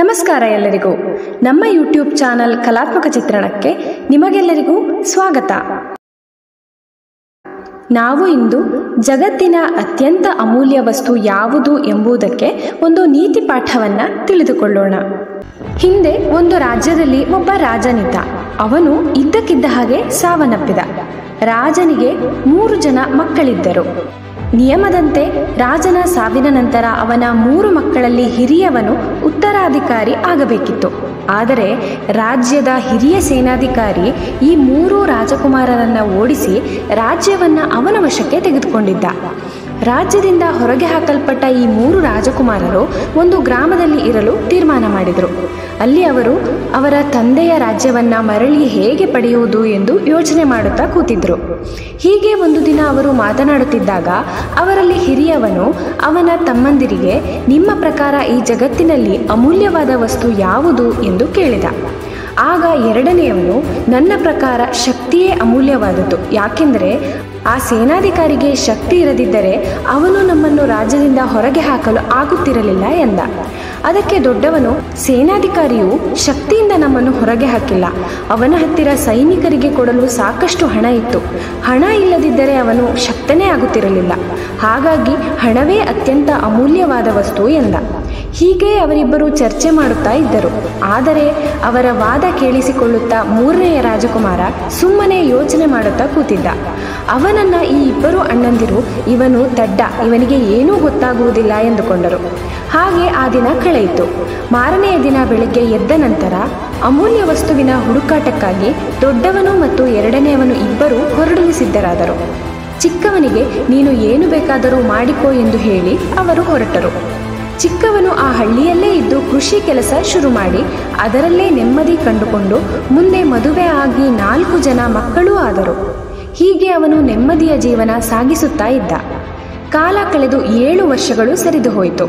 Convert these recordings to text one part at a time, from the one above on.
ನಮಸ್ಕಾರ ಎಲ್ಲರಿಗೂ ನಮ್ಮ ಯೂಟ್ಯೂಬ್ ಚಾನಲ್ ಕಲಾತ್ಮಕ ಚಿತ್ರಣಕ್ಕೆ ನಿಮಗೆಲ್ಲರಿಗೂ ಸ್ವಾಗತ ನಾವು ಇಂದು ಜಗತ್ತಿನ ಅತ್ಯಂತ ಅಮೂಲ್ಯ ವಸ್ತು ಯಾವುದು ಎಂಬುದಕ್ಕೆ ಒಂದು ನೀತಿ ಪಾಠವನ್ನ ತಿಳಿದುಕೊಳ್ಳೋಣ ಹಿಂದೆ ಒಂದು ರಾಜ್ಯದಲ್ಲಿ ಒಬ್ಬ ರಾಜನಿದ್ದ ಅವನು ಇದ್ದಕ್ಕಿದ್ದ ಹಾಗೆ ಸಾವನ್ನಪ್ಪಿದ ರಾಜನಿಗೆ ಮೂರು ಜನ ಮಕ್ಕಳಿದ್ದರು ನಿಯಮದಂತೆ ರಾಜನ ಸಾವಿನ ನಂತರ ಅವನ ಮೂರು ಮಕ್ಕಳಲ್ಲಿ ಹಿರಿಯವನು ಉತ್ತರಾಧಿಕಾರಿ ಆಗಬೇಕಿತ್ತು ಆದರೆ ರಾಜ್ಯದ ಹಿರಿಯ ಸೇನಾಧಿಕಾರಿ ಈ ಮೂರು ರಾಜಕುಮಾರರನ್ನ ಓಡಿಸಿ ರಾಜ್ಯವನ್ನ ಅವನ ವಶಕ್ಕೆ ತೆಗೆದುಕೊಂಡಿದ್ದ ರಾಜ್ಯದಿಂದ ಹೊರಗೆ ಹಾಕಲ್ಪಟ್ಟ ಈ ಮೂರು ರಾಜಕುಮಾರರು ಒಂದು ಗ್ರಾಮದಲ್ಲಿ ಇರಲು ತೀರ್ಮಾನ ಮಾಡಿದರು ಅಲ್ಲಿ ಅವರು ಅವರ ತಂದೆಯ ರಾಜ್ಯವನ್ನ ಮರಳಿ ಹೇಗೆ ಪಡೆಯುವುದು ಎಂದು ಯೋಚನೆ ಮಾಡುತ್ತಾ ಕೂತಿದ್ರು ಹೀಗೆ ಒಂದು ದಿನ ಅವರು ಮಾತನಾಡುತ್ತಿದ್ದಾಗ ಅವರಲ್ಲಿ ಹಿರಿಯವನು ಅವನ ತಮ್ಮಂದಿರಿಗೆ ನಿಮ್ಮ ಪ್ರಕಾರ ಈ ಜಗತ್ತಿನಲ್ಲಿ ಅಮೂಲ್ಯವಾದ ವಸ್ತು ಯಾವುದು ಎಂದು ಕೇಳಿದ ಆಗ ಎರಡನೆಯವನು ನನ್ನ ಪ್ರಕಾರ ಶಕ್ತಿಯೇ ಅಮೂಲ್ಯವಾದದ್ದು ಯಾಕೆಂದರೆ ಆ ಸೇನಾಧಿಕಾರಿಗೆ ಶಕ್ತಿ ಇರದಿದ್ದರೆ ಅವನು ನಮ್ಮನ್ನು ರಾಜ್ಯದಿಂದ ಹೊರಗೆ ಹಾಕಲು ಆಗುತ್ತಿರಲಿಲ್ಲ ಎಂದ ಅದಕ್ಕೆ ದೊಡ್ಡವನು ಸೇನಾಧಿಕಾರಿಯು ಶಕ್ತಿಯಿಂದ ನಮ್ಮನ್ನು ಹೊರಗೆ ಹಾಕಿಲ್ಲ ಅವನ ಹತ್ತಿರ ಸೈನಿಕರಿಗೆ ಕೊಡಲು ಸಾಕಷ್ಟು ಹಣ ಇತ್ತು ಹಣ ಇಲ್ಲದಿದ್ದರೆ ಅವನು ಶಕ್ತನೇ ಆಗುತ್ತಿರಲಿಲ್ಲ ಹಾಗಾಗಿ ಹಣವೇ ಅತ್ಯಂತ ಅಮೂಲ್ಯವಾದ ವಸ್ತು ಎಂದ ಹೀಗೆ ಅವರಿಬ್ಬರು ಚರ್ಚೆ ಮಾಡುತ್ತಾ ಇದ್ದರು ಆದರೆ ಅವರ ವಾದ ಕೇಳಿಸಿಕೊಳ್ಳುತ್ತಾ ಮೂರನೆಯ ರಾಜಕುಮಾರ ಸುಮ್ಮನೆ ಯೋಚನೆ ಮಾಡುತ್ತಾ ಕೂತಿದ್ದ ಅವನನ್ನ ಈ ಇಬ್ಬರು ಅಣ್ಣಂದಿರು ಇವನು ದಡ್ಡ ಇವನಿಗೆ ಏನೂ ಗೊತ್ತಾಗುವುದಿಲ್ಲ ಎಂದುಕೊಂಡರು ಹಾಗೆ ಆ ದಿನ ಕಳೆಯಿತು ಮಾರನೆಯ ದಿನ ಬೆಳಿಗ್ಗೆ ಎದ್ದ ನಂತರ ಅಮೂಲ್ಯ ವಸ್ತುವಿನ ಹುಡುಕಾಟಕ್ಕಾಗಿ ದೊಡ್ಡವನು ಮತ್ತು ಎರಡನೆಯವನು ಇಬ್ಬರು ಹೊರಡಲು ಸಿದ್ಧರಾದರು ಚಿಕ್ಕವನಿಗೆ ನೀನು ಏನು ಬೇಕಾದರೂ ಮಾಡಿಕೋ ಎಂದು ಹೇಳಿ ಅವರು ಹೊರಟರು ಚಿಕ್ಕವನು ಆ ಹಳ್ಳಿಯಲ್ಲೇ ಇದ್ದು ಕೃಷಿ ಕೆಲಸ ಶುರು ಮಾಡಿ ಅದರಲ್ಲೇ ನೆಮ್ಮದಿ ಕಂಡುಕೊಂಡು ಮುಂದೆ ಮದುವೆ ಆಗಿ ನಾಲ್ಕು ಜನ ಮಕ್ಕಳೂ ಆದರು ಹೀಗೆ ಅವನು ನೆಮ್ಮದಿಯ ಜೀವನ ಸಾಗಿಸುತ್ತಾ ಇದ್ದ ಕಾಲ ಕಳೆದು ಏಳು ವರ್ಷಗಳು ಸರಿದು ಹೋಯಿತು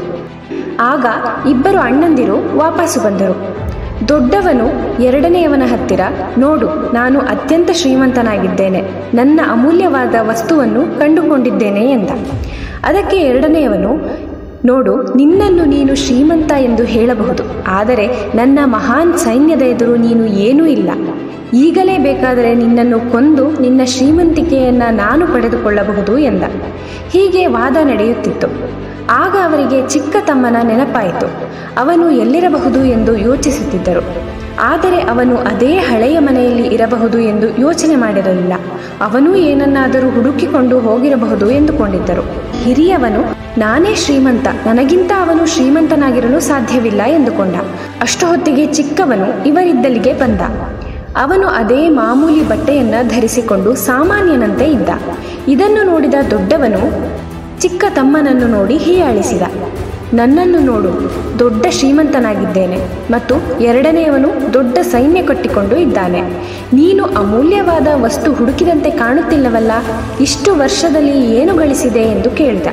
ಆಗ ಇಬ್ಬರು ಅಣ್ಣಂದಿರು ವಾಪಸ್ಸು ಬಂದರು ದೊಡ್ಡವನು ಎರಡನೆಯವನ ಹತ್ತಿರ ನೋಡು ನಾನು ಅತ್ಯಂತ ಶ್ರೀಮಂತನಾಗಿದ್ದೇನೆ ನನ್ನ ಅಮೂಲ್ಯವಾದ ವಸ್ತುವನ್ನು ಕಂಡುಕೊಂಡಿದ್ದೇನೆ ಎಂದ ಅದಕ್ಕೆ ಎರಡನೆಯವನು ನೋಡು ನಿನ್ನನ್ನು ನೀನು ಶ್ರೀಮಂತ ಎಂದು ಹೇಳಬಹುದು ಆದರೆ ನನ್ನ ಮಹಾನ್ ಸೈನ್ಯದ ಎದುರು ನೀನು ಏನೂ ಇಲ್ಲ ಈಗಲೇ ಬೇಕಾದರೆ ನಿನ್ನನ್ನು ಕೊಂದು ನಿನ್ನ ಶ್ರೀಮಂತಿಕೆಯನ್ನ ನಾನು ಪಡೆದುಕೊಳ್ಳಬಹುದು ಎಂದ ಹೀಗೆ ವಾದ ನಡೆಯುತ್ತಿತ್ತು ಆಗ ಅವರಿಗೆ ಚಿಕ್ಕ ತಮ್ಮನ ನೆನಪಾಯಿತು ಅವನು ಎಲ್ಲಿರಬಹುದು ಎಂದು ಯೋಚಿಸುತ್ತಿದ್ದರು ಆದರೆ ಅವನು ಅದೇ ಹಳೆಯ ಮನೆಯಲ್ಲಿ ಇರಬಹುದು ಎಂದು ಯೋಚನೆ ಮಾಡಿರಲಿಲ್ಲ ಅವನೂ ಏನನ್ನಾದರೂ ಹುಡುಕಿಕೊಂಡು ಹೋಗಿರಬಹುದು ಎಂದುಕೊಂಡಿದ್ದರು ಹಿರಿಯವನು ನಾನೇ ಶ್ರೀಮಂತ ನನಗಿಂತ ಅವನು ಶ್ರೀಮಂತನಾಗಿರಲು ಸಾಧ್ಯವಿಲ್ಲ ಎಂದುಕೊಂಡ ಅಷ್ಟು ಹೊತ್ತಿಗೆ ಚಿಕ್ಕವನು ಇವರಿದ್ದಲ್ಲಿಗೆ ಬಂದ ಅವನು ಅದೇ ಮಾಮೂಲಿ ಬಟ್ಟೆಯನ್ನ ಧರಿಸಿಕೊಂಡು ಸಾಮಾನ್ಯನಂತೆ ಇದ್ದ ಇದನ್ನು ನೋಡಿದ ದೊಡ್ಡವನು ಚಿಕ್ಕ ತಮ್ಮನನ್ನು ನೋಡಿ ಹೀಯಾಳಿಸಿದ ನನ್ನನ್ನು ನೋಡು ದೊಡ್ಡ ಶ್ರೀಮಂತನಾಗಿದ್ದೇನೆ ಮತ್ತು ಎರಡನೆಯವನು ದೊಡ್ಡ ಸೈನ್ಯ ಕಟ್ಟಿಕೊಂಡು ಇದ್ದಾನೆ ನೀನು ಅಮೂಲ್ಯವಾದ ವಸ್ತು ಹುಡುಕಿದಂತೆ ಕಾಣುತ್ತಿಲ್ಲವಲ್ಲ ಇಷ್ಟು ವರ್ಷದಲ್ಲಿ ಏನು ಗಳಿಸಿದೆ ಎಂದು ಕೇಳಿದ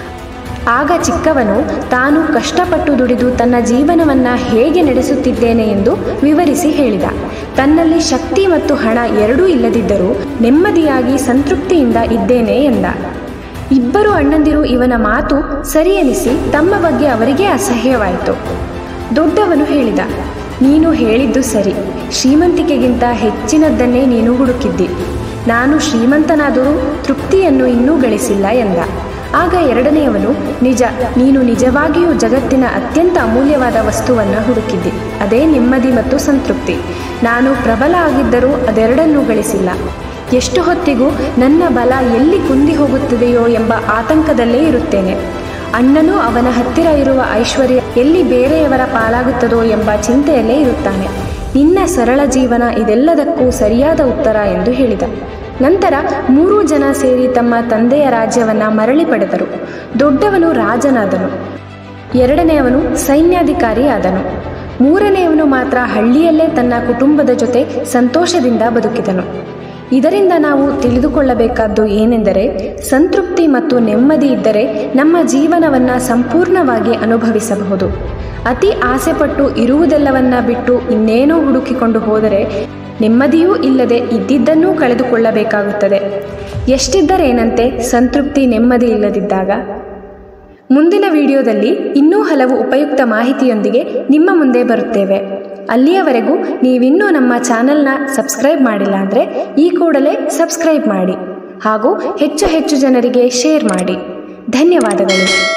ಆಗ ಚಿಕ್ಕವನು ತಾನು ಕಷ್ಟಪಟ್ಟು ದುಡಿದು ತನ್ನ ಜೀವನವನ್ನ ಹೇಗೆ ನಡೆಸುತ್ತಿದ್ದೇನೆ ಎಂದು ವಿವರಿಸಿ ಹೇಳಿದ ತನ್ನಲ್ಲಿ ಶಕ್ತಿ ಮತ್ತು ಹಣ ಎರಡೂ ಇಲ್ಲದಿದ್ದರೂ ನೆಮ್ಮದಿಯಾಗಿ ಸಂತೃಪ್ತಿಯಿಂದ ಇದ್ದೇನೆ ಎಂದ ಇಬ್ಬರು ಅಣ್ಣಂದಿರು ಇವನ ಮಾತು ಸರಿ ಎನಿಸಿ ತಮ್ಮ ಬಗ್ಗೆ ಅವರಿಗೆ ಅಸಹ್ಯವಾಯಿತು ದೊಡ್ಡವನು ಹೇಳಿದ ನೀನು ಹೇಳಿದ್ದು ಸರಿ ಶ್ರೀಮಂತಿಕೆಗಿಂತ ಹೆಚ್ಚಿನದ್ದನ್ನೇ ನೀನು ಹುಡುಕಿದ್ದಿ ನಾನು ಶ್ರೀಮಂತನಾದರೂ ತೃಪ್ತಿಯನ್ನು ಇನ್ನೂ ಗಳಿಸಿಲ್ಲ ಎಂದ ಆಗ ಎರಡನೆಯವನು ನಿಜ ನೀನು ನಿಜವಾಗಿಯೂ ಜಗತ್ತಿನ ಅತ್ಯಂತ ಅಮೂಲ್ಯವಾದ ವಸ್ತುವನ್ನು ಹುಡುಕಿದ್ದಿ ಅದೇ ನೆಮ್ಮದಿ ಮತ್ತು ಸಂತೃಪ್ತಿ ನಾನು ಪ್ರಬಲ ಆಗಿದ್ದರೂ ಅದೆರಡನ್ನೂ ಗಳಿಸಿಲ್ಲ ಎಷ್ಟು ಹೊತ್ತಿಗೂ ನನ್ನ ಬಲ ಎಲ್ಲಿ ಕುಂದಿ ಹೋಗುತ್ತದೆಯೋ ಎಂಬ ಆತಂಕದಲ್ಲೇ ಇರುತ್ತೇನೆ ಅಣ್ಣನೂ ಅವನ ಹತ್ತಿರ ಇರುವ ಐಶ್ವರ್ಯ ಎಲ್ಲಿ ಬೇರೆಯವರ ಪಾಲಾಗುತ್ತದೋ ಎಂಬ ಚಿಂತೆಯಲ್ಲೇ ಇರುತ್ತಾನೆ ನಿನ್ನ ಸರಳ ಜೀವನ ಇದೆಲ್ಲದಕ್ಕೂ ಸರಿಯಾದ ಉತ್ತರ ಎಂದು ಹೇಳಿದ ನಂತರ ಮೂರೂ ಜನ ಸೇರಿ ತಮ್ಮ ತಂದೆಯ ರಾಜ್ಯವನ್ನ ಮರಳಿ ಪಡೆದರು ದೊಡ್ಡವನು ರಾಜನಾದನು ಎರಡನೆಯವನು ಸೈನ್ಯಾಧಿಕಾರಿ ಆದನು ಮೂರನೆಯವನು ಮಾತ್ರ ಹಳ್ಳಿಯಲ್ಲೇ ತನ್ನ ಕುಟುಂಬದ ಜೊತೆ ಸಂತೋಷದಿಂದ ಬದುಕಿದನು ಇದರಿಂದ ನಾವು ತಿಳಿದುಕೊಳ್ಳಬೇಕಾದ್ದು ಏನೆಂದರೆ ಸಂತೃಪ್ತಿ ಮತ್ತು ನೆಮ್ಮದಿ ಇದ್ದರೆ ನಮ್ಮ ಜೀವನವನ್ನ ಸಂಪೂರ್ಣವಾಗಿ ಅನುಭವಿಸಬಹುದು ಅತಿ ಆಸೆಪಟ್ಟು ಇರುವುದೆಲ್ಲವನ್ನ ಬಿಟ್ಟು ಇನ್ನೇನೋ ಹುಡುಕಿಕೊಂಡು ಹೋದರೆ ನೆಮ್ಮದಿಯೂ ಇಲ್ಲದೆ ಇದ್ದಿದ್ದನ್ನೂ ಕಳೆದುಕೊಳ್ಳಬೇಕಾಗುತ್ತದೆ ಎಷ್ಟಿದ್ದರೇನಂತೆ ಸಂತೃಪ್ತಿ ನೆಮ್ಮದಿ ಇಲ್ಲದಿದ್ದಾಗ ಮುಂದಿನ ವಿಡಿಯೋದಲ್ಲಿ ಇನ್ನೂ ಹಲವು ಉಪಯುಕ್ತ ಮಾಹಿತಿಯೊಂದಿಗೆ ನಿಮ್ಮ ಮುಂದೆ ಬರುತ್ತೇವೆ ಅಲ್ಲಿಯವರೆಗೂ ನೀವಿನ್ನೂ ನಮ್ಮ ಚಾನಲ್ನ ಸಬ್ಸ್ಕ್ರೈಬ್ ಮಾಡಿಲ್ಲ ಅಂದರೆ ಈ ಕೂಡಲೇ ಸಬ್ಸ್ಕ್ರೈಬ್ ಮಾಡಿ ಹಾಗೂ ಹೆಚ್ಚು ಹೆಚ್ಚು ಜನರಿಗೆ ಶೇರ್ ಮಾಡಿ ಧನ್ಯವಾದಗಳು